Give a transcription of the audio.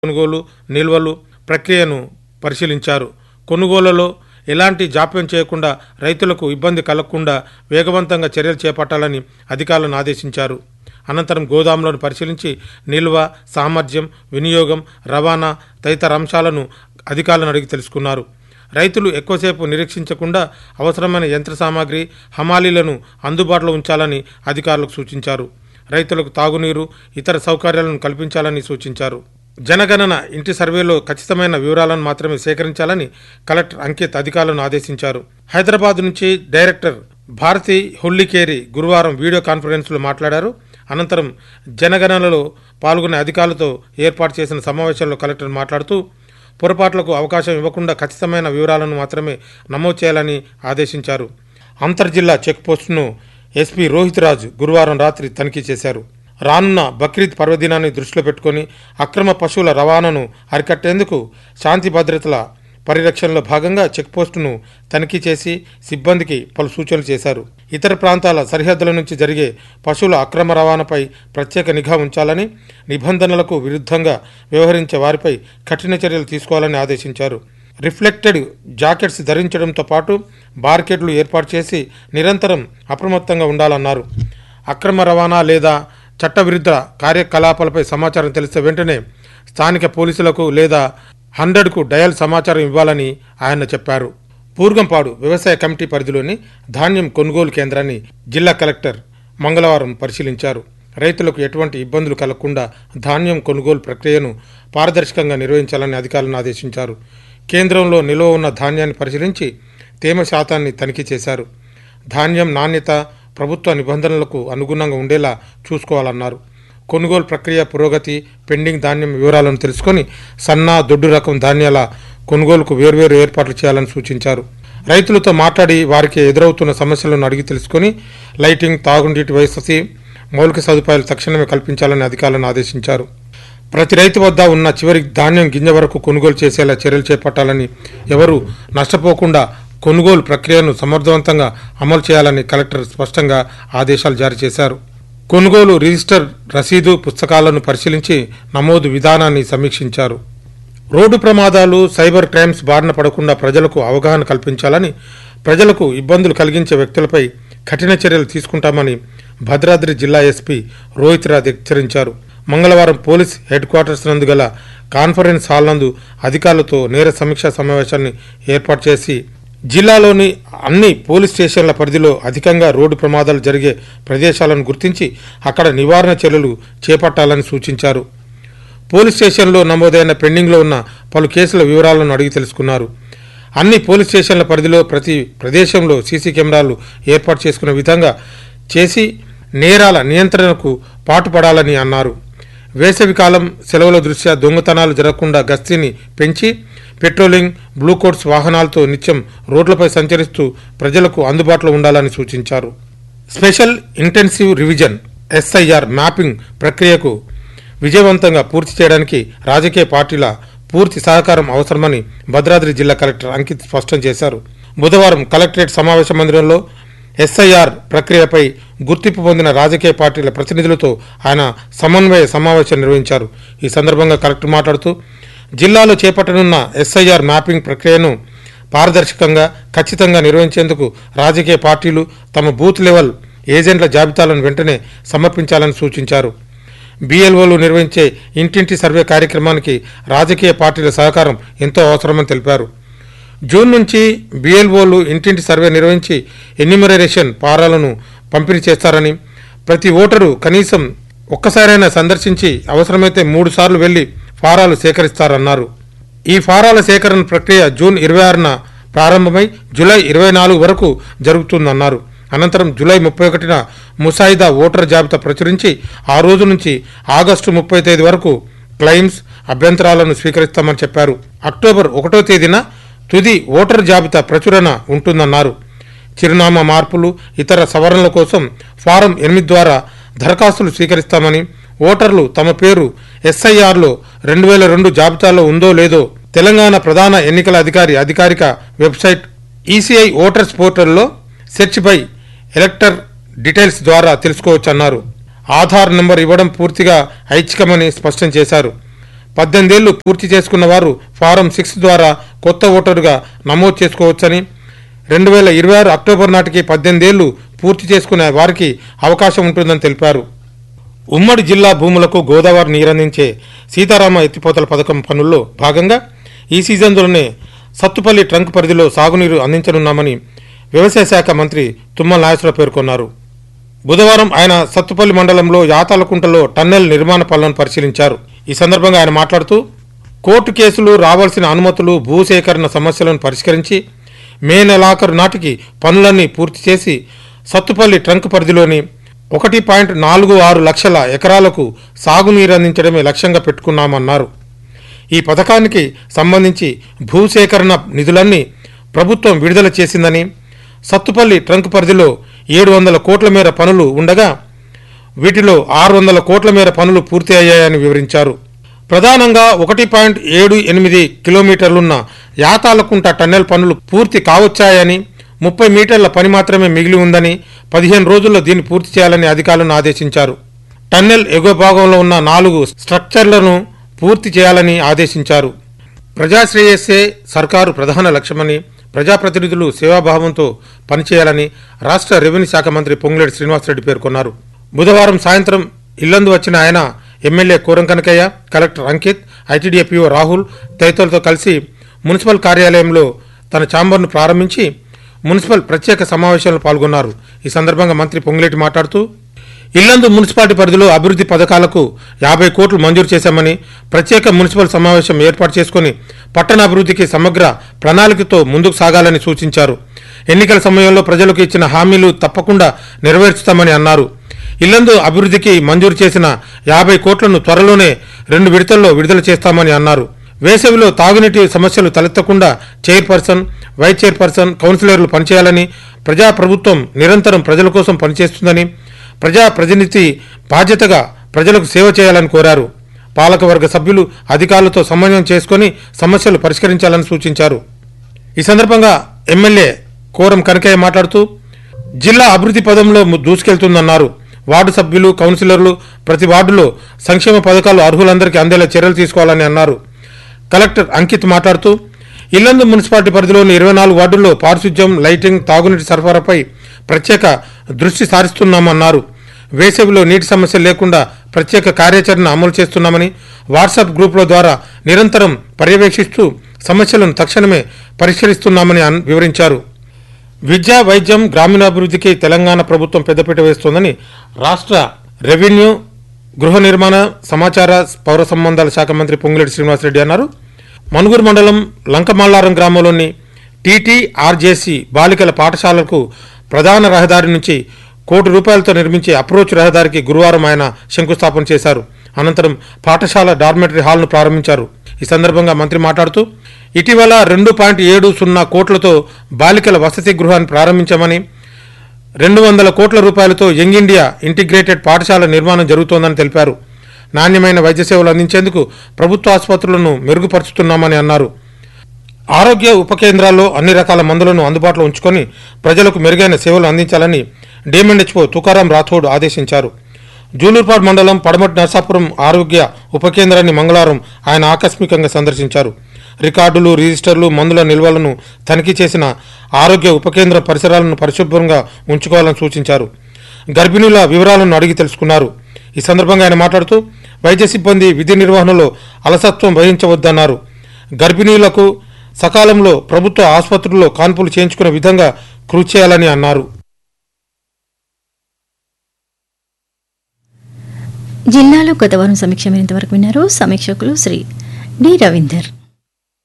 కొనుగోలు నిల్వలు ప్రక్రియను పరిశీలించారు కొనుగోలులో ఎలాంటి జాప్యం చేయకుండా రైతులకు ఇబ్బంది కలగకుండా వేగవంతంగా చర్యలు చేపట్టాలని అధికారులను ఆదేశించారు అనంతరం గోదాములను పరిశీలించి నిల్వ సామర్థ్యం వినియోగం రవాణా తదితర అంశాలను అధికారులను అడిగి తెలుసుకున్నారు రైతులు ఎక్కువసేపు నిరీక్షించకుండా అవసరమైన యంత్ర సామాగ్రి హమాలీలను అందుబాటులో ఉంచాలని అధికారులకు సూచించారు రైతులకు తాగునీరు ఇతర సౌకర్యాలను కల్పించాలని సూచించారు జనగణన ఇంటి సర్వేలో ఖచ్చితమైన వివరాలను మాత్రమే సేకరించాలని కలెక్టర్ అంకిత్ అధికారులను ఆదేశించారు హైదరాబాద్ నుంచి డైరెక్టర్ భారతి హుల్లికేరి గురువారం వీడియో కాన్ఫరెన్స్లో మాట్లాడారు అనంతరం జనగణనలో పాల్గొనే అధికారులతో ఏర్పాటు చేసిన సమావేశంలో కలెక్టర్ మాట్లాడుతూ పొరపాట్లకు అవకాశం ఇవ్వకుండా ఖచ్చితమైన వివరాలను మాత్రమే నమోదు చేయాలని ఆదేశించారు అంతర్జిల్లా చెక్ పోస్టును ఎస్పీ రోహిత్ రాజ్ గురువారం రాత్రి తనిఖీ చేశారు రానున్న బక్రీద్ పర్వదినాన్ని దృష్టిలో పెట్టుకొని అక్రమ పశువుల రవాణాను అరికట్టేందుకు శాంతి భద్రతల పరిరక్షణలో భాగంగా చెక్పోస్టును తనిఖీ చేసి సిబ్బందికి పలు సూచనలు చేశారు ఇతర ప్రాంతాల సరిహద్దుల నుంచి జరిగే పశువుల అక్రమ రవాణాపై ప్రత్యేక నిఘా ఉంచాలని నిబంధనలకు విరుద్ధంగా వ్యవహరించే వారిపై కఠిన చర్యలు తీసుకోవాలని ఆదేశించారు రిఫ్లెక్టెడ్ జాకెట్స్ ధరించడంతో పాటు బార్కెట్లు ఏర్పాటు చేసి నిరంతరం అప్రమత్తంగా ఉండాలన్నారు అక్రమ రవాణా లేదా చట్టవిరుద్ధ కార్యకలాపాలపై సమాచారం తెలిస్తే వెంటనే స్థానిక పోలీసులకు లేదా హండ్రెడ్కు డయల్ సమాచారం ఇవ్వాలని ఆయన చెప్పారు పూర్గంపాడు వ్యవసాయ కమిటీ పరిధిలోని ధాన్యం కొనుగోలు కేంద్రాన్ని జిల్లా కలెక్టర్ మంగళవారం పరిశీలించారు రైతులకు ఎటువంటి ఇబ్బందులు కలగకుండా ధాన్యం కొనుగోలు ప్రక్రియను పారదర్శకంగా నిర్వహించాలని అధికారులను ఆదేశించారు కేంద్రంలో నిల్వ ఉన్న ధాన్యాన్ని పరిశీలించి తేమ శాతాన్ని తనిఖీ చేశారు ధాన్యం నాణ్యత ప్రభుత్వ నిబంధనలకు అనుగుణంగా ఉండేలా చూసుకోవాలన్నారు కొనుగోలు ప్రక్రియ పురోగతి పెండింగ్ ధాన్యం వివరాలను తెలుసుకొని సన్న దొడ్డు రకం ధాన్యాల కొనుగోలుకు వేర్వేరు ఏర్పాట్లు చేయాలని సూచించారు రైతులతో మాట్లాడి వారికి ఎదురవుతున్న సమస్యలను అడిగి తెలుసుకొని లైటింగ్ తాగునీటి వసతి మౌలిక సదుపాయాలు తక్షణమే కల్పించాలని అధికారులను ఆదేశించారు ప్రతి రైతు వద్ద ఉన్న చివరి ధాన్యం గింజ వరకు కొనుగోలు చేసేలా చర్యలు చేపట్టాలని ఎవరు నష్టపోకుండా కొనుగోలు ప్రక్రియను సమర్థవంతంగా అమలు చేయాలని కలెక్టర్ స్పష్టంగా ఆదేశాలు జారీ చేశారు కొనుగోలు రిజిస్టర్ రసీదు పుస్తకాలను పరిశీలించి నమోదు విధానాన్ని సమీక్షించారు రోడ్డు ప్రమాదాలు సైబర్ క్రైమ్స్ బారిన పడకుండా ప్రజలకు అవగాహన కల్పించాలని ప్రజలకు ఇబ్బందులు కలిగించే వ్యక్తులపై కఠిన చర్యలు తీసుకుంటామని భద్రాద్రి జిల్లా ఎస్పీ రోహిత్ రాజ్ హెచ్చరించారు మంగళవారం పోలీస్ హెడ్ క్వార్టర్స్ నందు గల కాన్ఫరెన్స్ హాల్ నందు అధికారులతో నేర సమీక్షా సమావేశాన్ని ఏర్పాటు చేసి జిల్లాలోని అన్ని పోలీస్ స్టేషన్ల పరిధిలో అధికంగా రోడ్డు ప్రమాదాలు జరిగే ప్రదేశాలను గుర్తించి అక్కడ నివారణ చర్యలు చేపట్టాలని సూచించారు పోలీస్ స్టేషన్లో నమోదైన పెండింగ్లో ఉన్న పలు కేసుల వివరాలను అడిగి తెలుసుకున్నారు అన్ని పోలీస్ స్టేషన్ల పరిధిలో ప్రతి ప్రదేశంలో సీసీ కెమెరాలు ఏర్పాటు చేసుకునే విధంగా చేసి నేరాల నియంత్రణకు పాటుపడాలని అన్నారు వేసవికాలం సెలవుల దృష్ట్యా దొంగతనాలు జరగకుండా గస్తీని పెంచి పెట్రోలింగ్ బ్లూ కోట్స్ వాహనాలతో నిత్యం రోడ్లపై సంచరిస్తూ ప్రజలకు అందుబాటులో ఉండాలని సూచించారు special intensive revision SIR mapping ప్రక్రియకు విజయవంతంగా పూర్తి చేయడానికి రాజకీయ పార్టీల పూర్తి సహకారం అవసరమని భద్రాద్రి జిల్లా కలెక్టర్ అంకిత్ స్పష్టం చేశారు బుధవారం కలెక్టరేట్ సమావేశ మందిరంలో ఎస్ఐఆర్ ప్రక్రియపై గుర్తింపు పొందిన రాజకీయ పార్టీల ప్రతినిధులతో ఆయన సమన్వయ సమావేశం నిర్వహించారు ఈ సందర్భంగా కలెక్టర్ మాట్లాడుతూ జిల్లాలో చేపట్టనున్న ఎస్ఐఆర్ మ్యాపింగ్ ప్రక్రియను పారదర్శకంగా ఖచ్చితంగా నిర్వహించేందుకు రాజకీయ పార్టీలు తమ బూత్ లెవెల్ ఏజెంట్ల జాబితాలను వెంటనే సమర్పించాలని సూచించారు బీఎల్ఓలు నిర్వహించే ఇంటింటి సర్వే కార్యక్రమానికి రాజకీయ పార్టీల సహకారం ఎంతో అవసరమని తెలిపారు జూన్ నుంచి బీఎల్ఓలు ఇంటింటి సర్వే నిర్వహించి ఎన్యూమరేషన్ పారాలను పంపిణీ చేస్తారని ప్రతి ఓటరు కనీసం ఒక్కసారైనా సందర్శించి అవసరమైతే మూడు సార్లు వెళ్లి ఫారాలు సేకరిస్తారన్నారు ఈ ఫారాల సేకరణ ప్రక్రియ జూన్ ఇరవై ఆరున ప్రారంభమై జూలై ఇరవై నాలుగు వరకు జరుగుతుందన్నారు అనంతరం జూలై ముప్పై ఒకటిన ముసాయిదా ఓటర్ జాబితా ప్రచురించి ఆ రోజు నుంచి ఆగస్టు ముప్పై తేదీ వరకు క్లెయిమ్స్ అభ్యంతరాలను స్వీకరిస్తామని చెప్పారు అక్టోబర్ ఒకటో తేదీన తుది ఓటర్ జాబితా ప్రచురణ ఉంటుందన్నారు చిరునామా మార్పులు ఇతర సవరణల కోసం ఫారం ఎనిమిది ద్వారా దరఖాస్తులు స్వీకరిస్తామని ఓటర్లు తమ పేరు ఎస్ఐఆర్లో రెండు వేల రెండు జాబితాలో ఉందో లేదో తెలంగాణ ప్రధాన ఎన్నికల అధికారి అధికారిక వెబ్సైట్ ఈసీఐ ఓటర్స్ పోర్టల్లో సెర్చ్ బై ఎలక్టర్ డీటెయిల్స్ ద్వారా తెలుసుకోవచ్చన్నారు ఆధార్ నెంబర్ ఇవ్వడం పూర్తిగా ఐచ్ఛికమని స్పష్టం చేశారు పద్దెనిమిదేళ్లు పూర్తి చేసుకున్న వారు ఫారం సిక్స్ ద్వారా కొత్త ఓటరుగా నమోదు చేసుకోవచ్చని రెండు వేల ఇరవై ఆరు అక్టోబర్ నాటికి పద్దెనిమిదేళ్లు పూర్తి చేసుకునే వారికి అవకాశం ఉంటుందని తెలిపారు ఉమ్మడి జిల్లా భూములకు గోదావరి నీరందించే సీతారామ ఎత్తిపోతల పథకం పనుల్లో భాగంగా ఈ సీజన్లోనే సత్తుపల్లి ట్రంక్ పరిధిలో సాగునీరు అందించనున్నామని వ్యవసాయ శాఖ మంత్రి తుమ్మల నాగేశ్వరరావు పేర్కొన్నారు బుధవారం ఆయన సత్తుపల్లి మండలంలో యాతాలకుంటలో టన్నెల్ నిర్మాణ పనులను పరిశీలించారు ఈ సందర్భంగా ఆయన మాట్లాడుతూ కోర్టు కేసులు రావాల్సిన అనుమతులు భూసేకరణ సమస్యలను పరిష్కరించి మే నెలాఖరు నాటికి పనులన్నీ పూర్తి చేసి సత్తుపల్లి ట్రంక్ పరిధిలోని ఒకటి పాయింట్ నాలుగు ఆరు లక్షల ఎకరాలకు సాగునీరు అందించడమే లక్ష్యంగా పెట్టుకున్నామన్నారు ఈ పథకానికి సంబంధించి భూసేకరణ నిధులన్నీ ప్రభుత్వం విడుదల చేసిందని సత్తుపల్లి ట్రంక్ పరిధిలో ఏడు వందల కోట్ల మేర పనులు ఉండగా వీటిలో ఆరు వందల కోట్ల మేర పనులు పూర్తి అయ్యాయని వివరించారు ప్రధానంగా ఒకటి పాయింట్ ఏడు ఎనిమిది కిలోమీటర్లున్న యాతాలకుంట టన్నెల్ పనులు పూర్తి కావచ్చాయని ముప్పై మీటర్ల పని మాత్రమే మిగిలి ఉందని పదిహేను రోజుల్లో దీన్ని పూర్తి చేయాలని అధికారులను ఆదేశించారు టన్నెల్ ఎగువ భాగంలో ఉన్న నాలుగు స్ట్రక్చర్లను పూర్తి చేయాలని ఆదేశించారు ప్రజాశ్రేయస్సే సర్కారు ప్రధాన లక్ష్యమని ప్రజాప్రతినిధులు సేవాభావంతో పనిచేయాలని రాష్ట్ర రెవెన్యూ శాఖ మంత్రి పొంగులేటి శ్రీనివాసరెడ్డి పేర్కొన్నారు బుధవారం సాయంత్రం ఇల్లందు వచ్చిన ఆయన MLA Koram Kanakaiah collector Ankit ITDA PO Rahul తదితరులతో కలిసి మున్సిపల్ కార్యాలయంలో తన ఛాంబర్ను ప్రారంభించి మున్సిపల్ ప్రత్యేక సమావేశంలో పాల్గొన్నారు ఈ సందర్భంగా మంత్రి పొంగులేటి మాట్లాడుతూ ఇల్లందు మున్సిపాలిటీ పరిధిలో అభివృద్ధి పథకాలకు యాభై కోట్లు మంజూరు చేశామని ప్రత్యేక మున్సిపల్ సమావేశం ఏర్పాటు చేసుకుని పట్టణ అభివృద్ధికి సమగ్ర ప్రణాళికతో ముందుకు సాగాలని సూచించారు ఎన్నికల సమయంలో ప్రజలకు ఇచ్చిన హామీలు తప్పకుండా నెరవేర్చుతామని అన్నారు ఇల్లందు అభివృద్ధికి మంజూరు చేసిన యాభై కోట్లను త్వరలోనే రెండు విడతల్లో విడుదల చేస్తామని అన్నారు వేసవిలో తాగునీటి సమస్యలు తలెత్తకుండా చైర్పర్సన్ వైస్ చైర్పర్సన్ కౌన్సిలర్లు పనిచేయాలని ప్రజా ప్రభుత్వం నిరంతరం ప్రజల కోసం పనిచేస్తుందని ప్రజా ప్రతినిధి బాధ్యతగా ప్రజలకు సేవ చేయాలని కోరారు పాలకవర్గ సభ్యులు అధికారులతో సమన్వయం చేసుకుని సమస్యలు పరిష్కరించాలని సూచించారు ఈ సందర్భంగా ఎమ్మెల్యే కోరం కనకయ్య మాట్లాడుతూ జిల్లా అభివృద్ధి పదంలో ము- దూసుకెళ్తుందన్నారు వార్డు సభ్యులు కౌన్సిలర్లు ప్రతి వార్డులో సంక్షేమ పథకాలు అర్హులందరికీ అందేలా చర్యలు తీసుకోవాలని అన్నారు కలెక్టర్ అంకిత్ మాట్లాడుతూ ఇల్లందు మున్సిపాలిటీ పరిధిలోని ఇరవై నాలుగు వార్డుల్లో పారిశుధ్యం లైటింగ్ తాగునీటి సరఫరాపై ప్రత్యేక దృష్టి సారిస్తున్నామన్నారు వేసవిలో నీటి సమస్య లేకుండా ప్రత్యేక కార్యాచరణ అమలు చేస్తున్నామని వాట్సాప్ గ్రూపుల ద్వారా నిరంతరం పర్యవేక్షిస్తూ సమస్యలను తక్షణమే పరిష్కరిస్తున్నామని అన్- వివరించారు విద్యా వైద్యం గ్రామీణాభివృద్ధికి తెలంగాణ ప్రభుత్వం పెద్దపీట వేస్తోందని రాష్ట్ర రెవెన్యూ గృహ నిర్మాణ సమాచార పౌర సంబంధాల శాఖ మంత్రి పొంగులేటి శ్రీనివాసరెడ్డి అన్నారు మనుగురు మండలం లంకమల్లారం గ్రామంలోని టీటీ ఆర్జేసీ బాలికల పాఠశాలకు ప్రధాన రహదారి నుంచి కోటి రూపాయలతో నిర్మించే అప్రోచ్ రహదారికి గురువారం ఆయన శంకుస్థాపన చేశారు అనంతరం పాఠశాల డార్మెటరీ హాల్ను ప్రారంభించారు ఈ సందర్భంగా మంత్రి మాట్లాడుతూ ఇటీవల రెండు పాయింట్ ఏడు సున్నా కోట్లతో బాలికల వసతి గృహాన్ని ప్రారంభించామని రెండు వందల కోట్ల రూపాయలతో యంగ్ ఇండియా ఇంటిగ్రేటెడ్ పాఠశాల నిర్మాణం జరుగుతోందని తెలిపారు నాణ్యమైన వైద్య సేవలు అందించేందుకు ప్రభుత్వ ఆసుపత్రులను మెరుగుపరుచుతున్నామని అన్నారు ఆరోగ్య ఉప కేంద్రాల్లో అన్ని రకాల మందులను అందుబాటులో ఉంచుకొని ప్రజలకు మెరుగైన సేవలు అందించాలని డిఎంఎన్హెచ్ఓ తుకారాం రాథోడ్ ఆదేశించారు జూలూర్పాడ్ మండలం పడమటి నర్సాపురం ఆరోగ్య ఉప కేంద్రాన్ని మంగళవారం ఆయన ఆకస్మికంగా సందర్శించారు రికార్డులు రిజిస్టర్లు మందుల నిల్వలను తనిఖీ చేసిన ఆరోగ్య ఉప కేంద్ర పరిసరాలను పరిశుభ్రంగా ఉంచుకోవాలని సూచించారు గర్భిణుల వివరాలను అడిగి తెలుసుకున్నారు ఈ సందర్భంగా ఆయన మాట్లాడుతూ వైద్య సిబ్బంది విధి నిర్వహణలో అలసత్వం వహించవద్దన్నారు గర్భిణీలకు సకాలంలో ప్రభుత్వ ఆసుపత్రుల్లో కాన్పులు చేయించుకునే విధంగా కృషి చేయాలని అన్నారు జిల్లాలో గత వారం సమీక్ష మరింతవరకు విన్నారు సమీక్షకులు శ్రీ డి రవీందర్